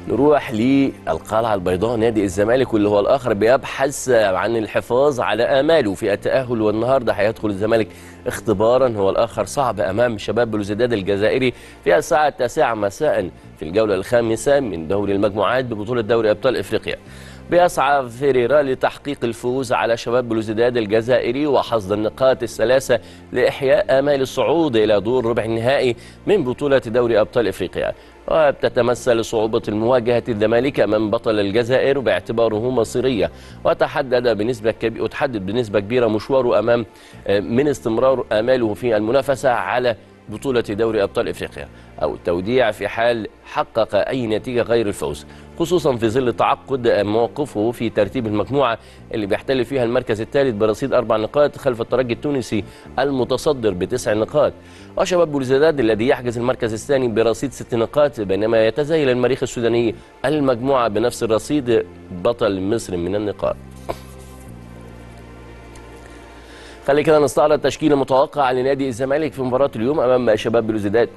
نروح للقلعة البيضاء نادي الزمالك واللي هو الآخر بيبحث عن الحفاظ على آماله في التأهل والنهاردة هيدخل الزمالك اختبارا هو الآخر صعب أمام شباب بلوزداد الجزائري في الساعة التاسعة مساء في الجولة الخامسة من دوري المجموعات ببطولة دوري أبطال إفريقيا بيسعى فيريرا لتحقيق الفوز على شباب بلوزداد الجزائري وحصد النقاط الثلاثة لإحياء آمال الصعود إلى دور ربع النهائي من بطولة دوري أبطال إفريقيا وبتتمثل صعوبة المواجهة الزمالك أمام بطل الجزائر باعتباره مصيرية وتحدد بنسبة كبيرة وتحدد بنسبة كبيرة مشواره أمام من استمرار آماله في المنافسة على بطولة دوري أبطال إفريقيا أو التوديع في حال حقق أي نتيجة غير الفوز خصوصا في ظل تعقد موقفه في ترتيب المجموعة اللي بيحتل فيها المركز الثالث برصيد أربع نقاط خلف الترجي التونسي المتصدر بتسع نقاط وشباب بولزداد الذي يحجز المركز الثاني برصيد ست نقاط بينما يتزايل المريخ السوداني المجموعة بنفس الرصيد بطل مصر من النقاط خلي كده نستعرض التشكيل المتوقع لنادي الزمالك في مباراة اليوم أمام شباب بلوزداد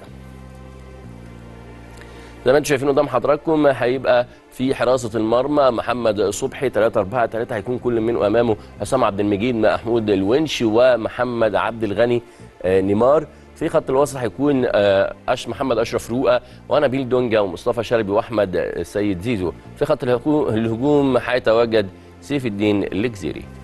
زي ما انتم شايفين قدام حضراتكم هيبقى في حراسة المرمى محمد صبحي 3 4 3 هيكون كل منه أمامه حسام عبد المجيد محمود الونش ومحمد عبد الغني نيمار في خط الوسط هيكون أش محمد اشرف رؤى ونبيل دونجا ومصطفى شلبي واحمد سيد زيزو في خط الهجوم هيتواجد سيف الدين الجزيري